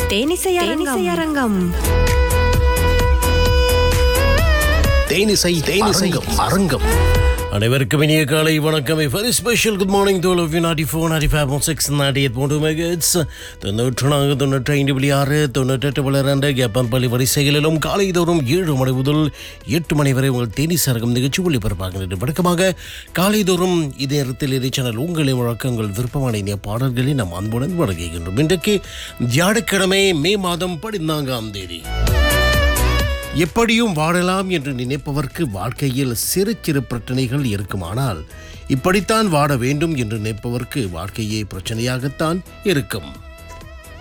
தேனிசை அரங்கம் தேனிசை தேனிசை அரங்கம் அனைவருக்கும் இனிய காலை வணக்கம் வெரி ஸ்பெஷல் குட் மார்னிங் தோல் ஆஃப் nought four nought five six nought eight மூன்று மெகட்ஸ் தொண்ணூற்று நான்கு தொண்ணூற்றி ஐந்து புள்ளி ஆறு தொண்ணூற்றெட்டு புள்ளி ரெண்டு ஜப்பான் பள்ளி வரிசைகளிலும் காலை தோறும் ஏழு மணி முதல் எட்டு மணி வரை உங்கள் தேனி சரகம் நிகழ்ச்சி ஒளிபரப்பாகிறது வழக்கமாக காலை தோறும் இதே நேரத்தில் இதே சேனல் உங்களை முழக்கங்கள் விருப்பமான இனிய பாடல்களை நாம் அன்புடன் வழங்குகின்றோம் இன்றைக்கு வியாழக்கிழமை மே மாதம் பதினான்காம் தேதி எப்படியும் வாழலாம் என்று நினைப்பவர்க்கு வாழ்க்கையில் சிறு சிறு பிரச்சனைகள் இருக்குமானால் இப்படித்தான் வாழ வேண்டும் என்று நினைப்பவர்க்கு வாழ்க்கையே பிரச்சனையாகத்தான் இருக்கும்